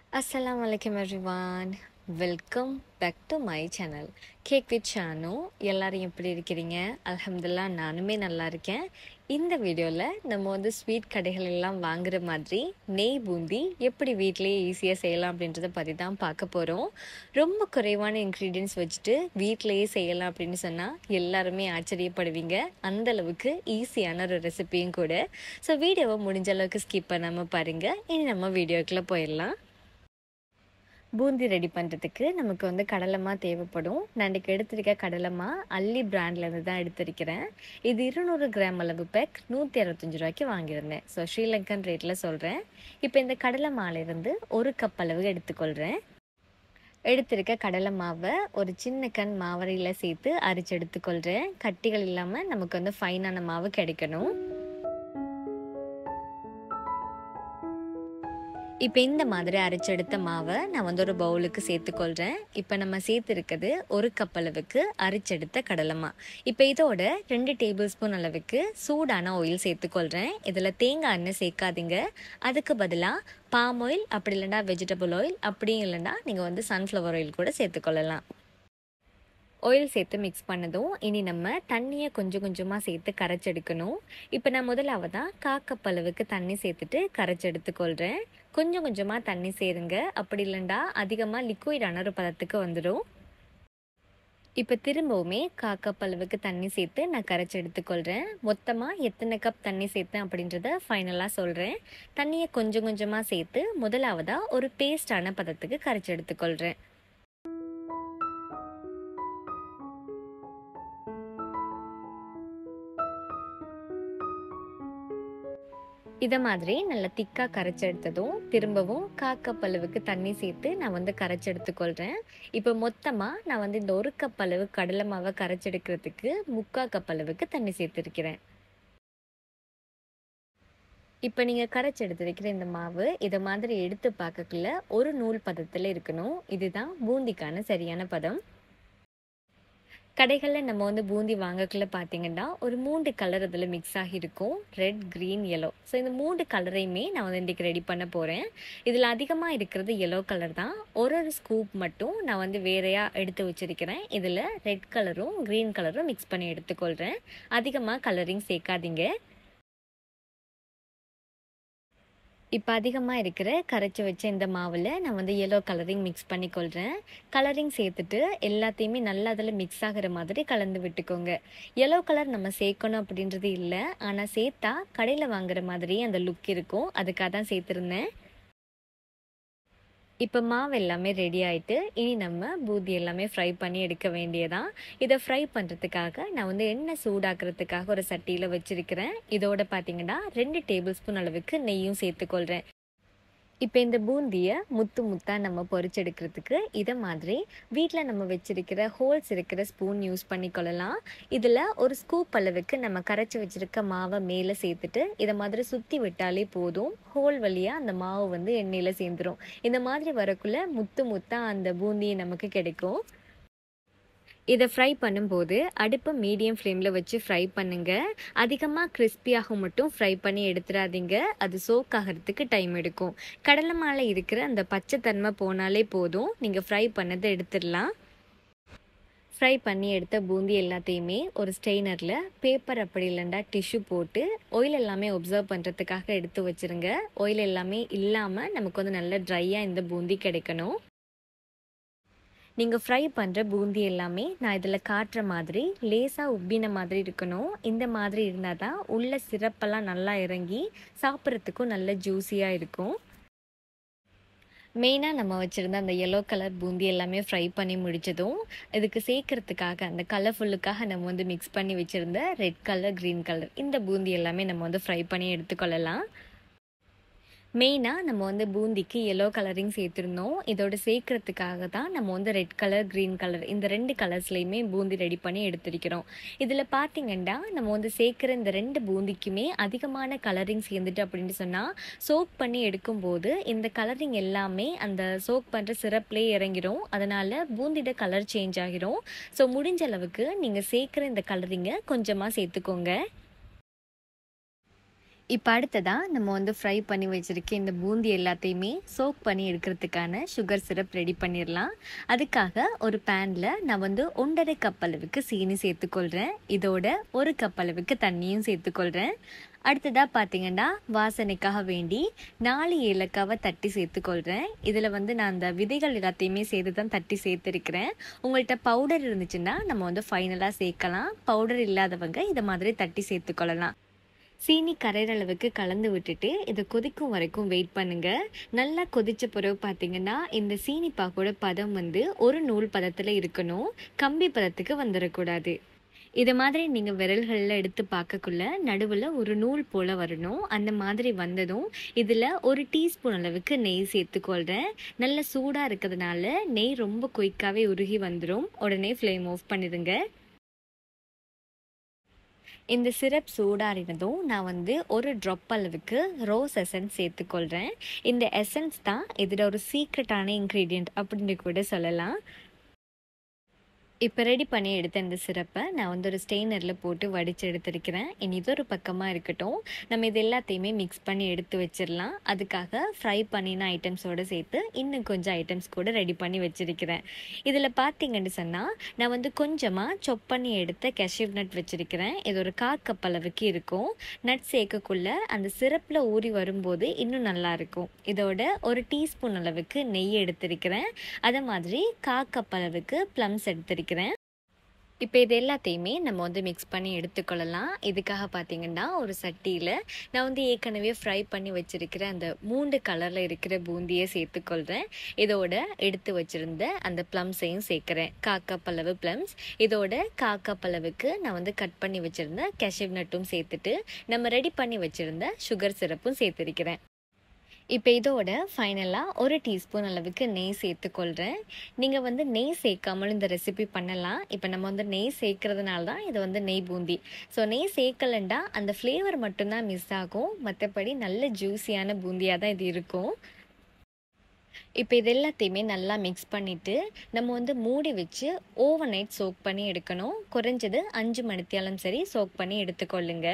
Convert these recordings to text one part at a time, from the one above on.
Assalamu alaikum everyone. Welcome back to my channel cake with Shanu எல்லாரும் எப்படி இருக்கிறீங்க அல்ஹம்துல்லா நானுமே நல்லா இருக்கேன் இந்த வீடியோவில் நம்ம வந்து ஸ்வீட் கடைகள் எல்லாம் வாங்குற மாதிரி நெய் பூந்தி எப்படி வீட்டிலேயே ஈஸியாக செய்யலாம் அப்படின்றத பற்றி தான் பார்க்க போகிறோம் ரொம்ப குறைவான இன்க்ரீடியன்ஸ் வச்சுட்டு வீட்டிலேயே செய்யலாம் அப்படின்னு சொன்னால் எல்லாருமே ஆச்சரியப்படுவீங்க அந்த அளவுக்கு ஈஸியான ஒரு ரெசிபியும் கூட ஸோ வீடியோவை முடிஞ்ச அளவுக்கு ஸ்கிப் பண்ணாமல் பாருங்கள் இனி நம்ம வீடியோக்குள்ளே போயிடலாம் பூந்தி ரெடி பண்ணுறதுக்கு நமக்கு வந்து கடலைமா தேவைப்படும் நான் இன்றைக்கி எடுத்திருக்க கடலைமா அல்லி பிராண்ட்லேருந்து தான் எடுத்திருக்கிறேன் இது இருநூறு கிராம் அளவு பேக் நூற்றி அறுபத்தஞ்சு ரூபாய்க்கு வாங்கியிருந்தேன் ஸோ ஸ்ரீலங்கன் ரேட்டில் சொல்கிறேன் இப்போ இந்த கடலை மாலையிலேருந்து ஒரு கப் அளவு எடுத்துக்கொள்கிறேன் எடுத்திருக்க கடலை மாவை ஒரு சின்ன கண் மாவரையில் சேர்த்து அரைச்சி எடுத்துக்கொள்கிறேன் கட்டிகள் இல்லாமல் நமக்கு வந்து ஃபைனான மாவு கிடைக்கணும் இப்போ இந்த மாதிரி அரைச்செடுத்த மாவை நான் வந்து ஒரு பவுலுக்கு சேர்த்துக்கொள்கிறேன் இப்போ நம்ம சேர்த்துருக்கிறது ஒரு கப் அளவுக்கு அரைச்செடுத்த கடலைமா இப்போ இதோட ரெண்டு டேபிள் ஸ்பூன் அளவுக்கு சூடான ஆயில் சேர்த்துக்கொள்கிறேன் இதில் தேங்காய் எண்ணெய் சேர்க்காதீங்க அதுக்கு பதிலாக பாம் ஆயில் அப்படி இல்லைன்னா வெஜிடபிள் ஆயில் அப்படியும் இல்லைன்னா நீங்கள் வந்து சன்ஃப்ளவர் ஆயில் கூட சேர்த்துக்கொள்ளலாம் ஆயில் சேர்த்து மிக்ஸ் பண்ணதும் இனி நம்ம தண்ணியை கொஞ்சம் கொஞ்சமாக சேர்த்து கரைச்செடுக்கணும் இப்போ நான் முதலாவதாக காக்கப் அளவுக்கு தண்ணி சேர்த்துட்டு கரைச்செடுத்துக்கொள்கிறேன் கொஞ்சம் கொஞ்சமாக தண்ணி சேருங்க அப்படி இல்லைண்டா அதிகமாக லிக்விடான ஒரு பதத்துக்கு வந்துடும் இப்போ திரும்பவுமே காக்கப் அளவுக்கு தண்ணி சேர்த்து நான் கரைச்சி எடுத்துக்கொள்கிறேன் மொத்தமாக எத்தனை கப் தண்ணி சேர்த்தேன் அப்படின்றத ஃபைனலாக சொல்கிறேன் தண்ணியை கொஞ்சம் கொஞ்சமாக சேர்த்து முதலாவதாக ஒரு பேஸ்டான பதத்துக்கு கரைச்சி எடுத்துக்கொள்கிறேன் இதை மாதிரி நல்லா திக்காக கரைச்சி எடுத்ததும் திரும்பவும் காக்கப் அளவுக்கு தண்ணி சேர்த்து நான் வந்து கரைச்சி எடுத்துக்கொள்கிறேன் இப்போ மொத்தமாக நான் வந்து இந்த ஒரு கப் அளவு கடலை மாவை கரைச்சி எடுக்கிறதுக்கு முக்கால் கப் அளவுக்கு தண்ணி சேர்த்துருக்கிறேன் இப்போ நீங்கள் கரைச்சி எடுத்து வைக்கிற இந்த மாவு இதை மாதிரி எடுத்து பார்க்கக்குள்ள ஒரு நூல் பதத்தில் இருக்கணும் இதுதான் பூந்திக்கான சரியான பதம் கடைகளில் நம்ம வந்து பூந்தி வாங்கக்குள்ள பார்த்தீங்கன்னா ஒரு மூன்று கலர் அதில் மிக்ஸ் ஆகியிருக்கும் ரெட் க்ரீன் எல்லோ ஸோ இந்த மூன்று கலரையுமே நான் வந்து இன்றைக்கி ரெடி பண்ண போகிறேன் இதில் அதிகமாக இருக்கிறது எல்லோ கலர் தான் ஒரு ஒரு ஸ்கூப் மட்டும் நான் வந்து வேறையாக எடுத்து வச்சுருக்கிறேன் இதில் ரெட் கலரும் க்ரீன் கலரும் மிக்ஸ் பண்ணி எடுத்துக்கொள்கிறேன் அதிகமாக கலரிங் சேர்க்காதீங்க இப்போ அதிகமாக இருக்கிற கரைச்சி வச்ச இந்த மாவில் நான் வந்து எல்லோ கலரிங் மிக்ஸ் பண்ணிக்கொள்கிறேன் கலரிங் சேர்த்துட்டு எல்லாத்தையுமே நல்லா அதில் மிக்ஸ் ஆகிற மாதிரி கலந்து விட்டுக்கோங்க எல்லோ கலர் நம்ம சேர்க்கணும் அப்படின்றது இல்லை ஆனால் சேர்த்தா கடையில் வாங்குற மாதிரி அந்த லுக் இருக்கும் அதுக்காக தான் சேர்த்துருந்தேன் இப்போ மாவு எல்லாமே ரெடி ஆகிட்டு இனி நம்ம பூந்தி எல்லாமே ஃப்ரை பண்ணி எடுக்க வேண்டியதான் இதை ஃப்ரை பண்ணுறதுக்காக நான் வந்து எண்ணெய் சூடாக்குறதுக்காக ஒரு சட்டியில் வச்சுருக்கிறேன் இதோட பார்த்தீங்கன்னா ரெண்டு டேபிள் ஸ்பூன் அளவுக்கு நெய்யும் சேர்த்துக்கொள்கிறேன் இப்போ இந்த பூந்தியை முத்து முத்தாக நம்ம பொறிச்செடுக்கிறதுக்கு இதை மாதிரி வீட்டில் நம்ம வச்சுருக்கிற ஹோல்ஸ் இருக்கிற ஸ்பூன் யூஸ் பண்ணிக்கொள்ளலாம் இதில் ஒரு ஸ்கூப் அளவுக்கு நம்ம கரைச்சி வச்சுருக்க மாவை மேலே சேர்த்துட்டு இதை மாதிரி சுற்றி விட்டாலே போதும் ஹோல் வழியாக அந்த மாவு வந்து எண்ணெயில் சேர்ந்துடும் இந்த மாதிரி வரக்குள்ளே முத்து முத்தாக அந்த பூந்தி நமக்கு கிடைக்கும் இதை ஃப்ரை பண்ணும்போது அடுப்பை மீடியம் ஃப்ளேமில் வச்சு ஃப்ரை பண்ணுங்கள் அதிகமாக கிறிஸ்பியாக மட்டும் ஃப்ரை பண்ணி எடுத்துடாதீங்க அது சோக் ஆகிறதுக்கு டைம் எடுக்கும் கடலை மாலை இருக்கிற அந்த பச்சை தன்மை போனாலே போதும் நீங்கள் ஃப்ரை பண்ணதை எடுத்துடலாம் ஃப்ரை பண்ணி எடுத்த பூந்தி எல்லாத்தையுமே ஒரு ஸ்டெய்னரில் பேப்பர் அப்படி இல்லைண்டா டிஷ்யூ போட்டு ஆயில் எல்லாமே ஒப்சர்வ் பண்ணுறதுக்காக எடுத்து வச்சுருங்க ஆயில் எல்லாமே இல்லாமல் நமக்கு வந்து நல்ல ட்ரையாக இந்த பூந்தி கிடைக்கணும் நீங்கள் ஃப்ரை பண்ணுற பூந்தி எல்லாமே நான் இதில் காட்டுற மாதிரி லேசாக உப்பின மாதிரி இருக்கணும் இந்த மாதிரி இருந்தால் தான் உள்ள சிறப்பெல்லாம் நல்லா இறங்கி சாப்பிட்றதுக்கும் நல்ல ஜூஸியாக இருக்கும் மெயினாக நம்ம வச்சுருந்த அந்த எல்லோ கலர் பூந்தி எல்லாமே ஃப்ரை பண்ணி முடித்ததும் இதுக்கு சேர்க்கறதுக்காக அந்த கலர்ஃபுல்லுக்காக நம்ம வந்து மிக்ஸ் பண்ணி வச்சுருந்த ரெட் கலர் க்ரீன் கலர் இந்த பூந்தி எல்லாமே நம்ம வந்து ஃப்ரை பண்ணி எடுத்துக்கொள்ளலாம் மெயினாக நம்ம வந்து பூந்திக்கு எல்லோ கலரிங் சேர்த்துருந்தோம் இதோட சேர்க்கறதுக்காக தான் நம்ம வந்து ரெட் கலர் க்ரீன் கலர் இந்த ரெண்டு கலர்ஸ்லையுமே பூந்தி ரெடி பண்ணி எடுத்திருக்கிறோம் இதில் பார்த்தீங்கன்னா நம்ம வந்து சேர்க்குற இந்த ரெண்டு பூந்திக்குமே அதிகமான கலரிங் சேர்ந்துட்டு அப்படின்னு சொன்னால் சோக் பண்ணி எடுக்கும்போது இந்த கலரிங் எல்லாமே அந்த சோக் பண்ணுற சிரப்லேயே இறங்கிடும் அதனால் பூந்தியோட கலர் சேஞ்ச் ஆகிரும் ஸோ முடிஞ்ச அளவுக்கு நீங்கள் சேர்க்குற இந்த கலரிங்கை கொஞ்சமாக சேர்த்துக்கோங்க இப்போ அடுத்ததாக நம்ம வந்து ஃப்ரை பண்ணி வச்சுருக்க இந்த பூந்தி எல்லாத்தையுமே சோக் பண்ணி எடுக்கிறதுக்கான சுகர் சிரப் ரெடி பண்ணிடலாம் அதுக்காக ஒரு பேனில் நான் வந்து ஒன்றரை கப் அளவுக்கு சீனி சேர்த்துக்கொள்கிறேன் இதோட ஒரு கப் அளவுக்கு தண்ணியும் சேர்த்துக்கொள்கிறேன் அடுத்ததாக பார்த்தீங்கன்னா வாசனைக்காக வேண்டி நாலு ஏலக்காவை தட்டி சேர்த்துக்கொள்கிறேன் இதில் வந்து நான் அந்த விதைகள் எல்லாத்தையுமே சேர்த்து தான் தட்டி சேர்த்துருக்கிறேன் உங்கள்கிட்ட பவுடர் இருந்துச்சுன்னா நம்ம வந்து ஃபைனலாக சேர்க்கலாம் பவுடர் இல்லாதவங்க இதை மாதிரி தட்டி சேர்த்துக்கொள்ளலாம் சீனி கரையிற அளவுக்கு கலந்து விட்டுட்டு இதை கொதிக்கும் வரைக்கும் வெயிட் பண்ணுங்க நல்லா கொதிச்ச பிறகு பார்த்தீங்கன்னா இந்த சீனி பாக்கோட பதம் வந்து ஒரு நூல் பதத்தில் இருக்கணும் கம்பி பதத்துக்கு வந்துடக்கூடாது இதை மாதிரி நீங்கள் விரல்களில் எடுத்து பார்க்கக்குள்ள நடுவில் ஒரு நூல் போல் வரணும் அந்த மாதிரி வந்ததும் இதில் ஒரு டீஸ்பூன் அளவுக்கு நெய் சேர்த்துக்கொள்கிறேன் நல்ல சூடாக இருக்கிறதுனால நெய் ரொம்ப குயிக்காகவே உருகி வந்துடும் உடனே ஃப்ளேம் ஆஃப் பண்ணிடுங்க இந்த சிரப் சூடாறினதும் நான் வந்து ஒரு ட்ராப் அளவுக்கு ரோஸ் எசன்ஸ் சேர்த்துக்கொள்கிறேன் இந்த எசன்ஸ் தான் இதில் ஒரு சீக்ரெட்டான இன்க்ரீடியண்ட் அப்படின்னு கூட சொல்லலாம் இப்போ ரெடி பண்ணி எடுத்த இந்த சிரப்பை நான் வந்து ஒரு ஸ்டெய்னரில் போட்டு வடித்து எடுத்துருக்கிறேன் இனி இது ஒரு பக்கமாக இருக்கட்டும் நம்ம இது எல்லாத்தையுமே மிக்ஸ் பண்ணி எடுத்து வச்சிடலாம் அதுக்காக ஃப்ரை பண்ணின ஐட்டம்ஸோடு சேர்த்து இன்னும் கொஞ்சம் ஐட்டம்ஸ் கூட ரெடி பண்ணி வச்சுருக்கிறேன் இதில் பார்த்தீங்கன்னு சொன்னால் நான் வந்து கொஞ்சமாக சொப் பண்ணி எடுத்த கெஷிவ் நட் வச்சுருக்கிறேன் இது ஒரு கா கப் அளவுக்கு இருக்கும் நட் சேர்க்கக்குள்ள அந்த சிரப்பில் ஊறி வரும்போது இன்னும் நல்லாயிருக்கும் இதோட ஒரு டீஸ்பூன் அளவுக்கு நெய் எடுத்திருக்கிறேன் அதே மாதிரி கா கப் அளவுக்கு ப்ளம்ஸ் எடுத்திருக்கிறேன் இப்போ இது எல்லாத்தையுமே நம்ம வந்து மிக்ஸ் பண்ணி எடுத்துக்கொள்ளலாம் இதுக்காக பார்த்தீங்கன்னா ஒரு சட்டியில் நான் வந்து ஏற்கனவே ஃப்ரை பண்ணி வச்சுருக்கிற அந்த மூன்று கலரில் இருக்கிற பூந்தியை சேர்த்துக்கொள்கிறேன் இதோட எடுத்து வச்சுருந்த அந்த ப்ளம்ஸையும் சேர்க்குறேன் காக்கப் அளவு ப்ளம்ஸ் இதோட காக்கப் அளவுக்கு நான் வந்து கட் பண்ணி வச்சுருந்த கேஷ்யூ நட்டும் சேர்த்துட்டு நம்ம ரெடி பண்ணி வச்சுருந்த சுகர் சிரப்பும் சேர்த்துருக்கிறேன் இப்போ இதோட ஃபைனலாக ஒரு டீஸ்பூன் அளவுக்கு நெய் சேர்த்துக்கொள்கிறேன் நீங்கள் வந்து நெய் சேர்க்காமலும் இந்த ரெசிபி பண்ணலாம் இப்போ நம்ம வந்து நெய் சேர்க்கறதுனால தான் இது வந்து நெய் பூந்தி ஸோ நெய் சேர்க்கலண்டா அந்த ஃப்ளேவர் மட்டும்தான் மிஸ் ஆகும் மற்றபடி நல்ல ஜூஸியான பூந்தியாக தான் இது இருக்கும் இப்போ இது எல்லாத்தையுமே நல்லா மிக்ஸ் பண்ணிவிட்டு நம்ம வந்து மூடி வச்சு ஓவர் நைட் சோக் பண்ணி எடுக்கணும் குறைஞ்சது அஞ்சு மணித்தியாலும் சரி சோக் பண்ணி எடுத்துக்கொள்ளுங்க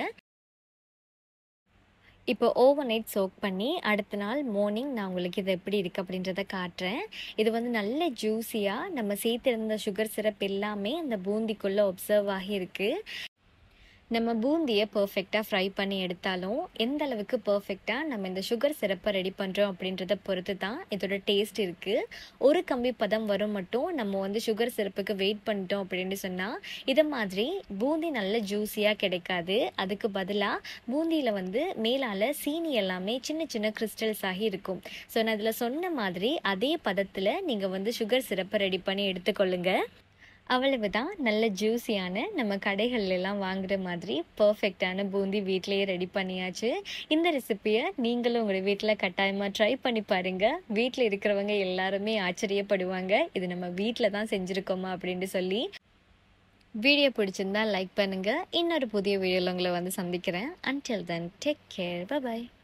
இப்போ ஓவர் நைட் சோக் பண்ணி அடுத்த நாள் மார்னிங் நான் உங்களுக்கு இது எப்படி இருக்குது அப்படின்றத காட்டுறேன் இது வந்து நல்ல ஜூஸியாக நம்ம சேர்த்திருந்த சுகர் சிரப் எல்லாமே அந்த பூந்திக்குள்ளே ஒப்சர்வ் ஆகியிருக்கு நம்ம பூந்தியை பர்ஃபெக்டாக ஃப்ரை பண்ணி எடுத்தாலும் எந்த அளவுக்கு பர்ஃபெக்டாக நம்ம இந்த சுகர் சிரப்பை ரெடி பண்ணுறோம் அப்படின்றத பொறுத்து தான் இதோட டேஸ்ட் இருக்குது ஒரு கம்பி பதம் வரும் மட்டும் நம்ம வந்து சுகர் சிரப்புக்கு வெயிட் பண்ணிட்டோம் அப்படின்னு சொன்னால் இதை மாதிரி பூந்தி நல்ல ஜூஸியாக கிடைக்காது அதுக்கு பதிலாக பூந்தியில் வந்து மேலால் சீனி எல்லாமே சின்ன சின்ன கிறிஸ்டல்ஸ் ஆகி இருக்கும் ஸோ நான் இதில் சொன்ன மாதிரி அதே பதத்தில் நீங்கள் வந்து சுகர் சிரப்பை ரெடி பண்ணி எடுத்துக்கொள்ளுங்கள் அவ்வளவுதான் நல்ல ஜூஸியான நம்ம கடைகள்லாம் வாங்குற மாதிரி பர்ஃபெக்டான பூந்தி வீட்டிலேயே ரெடி பண்ணியாச்சு இந்த ரெசிப்பியை நீங்களும் உங்கள் வீட்டில் கட்டாயமாக ட்ரை பண்ணி பாருங்கள் வீட்டில் இருக்கிறவங்க எல்லாருமே ஆச்சரியப்படுவாங்க இது நம்ம வீட்டில் தான் செஞ்சுருக்கோமா அப்படின்னு சொல்லி வீடியோ பிடிச்சிருந்தா லைக் பண்ணுங்கள் இன்னொரு புதிய வீடியோவில் உங்களை வந்து சந்திக்கிறேன் until then take care by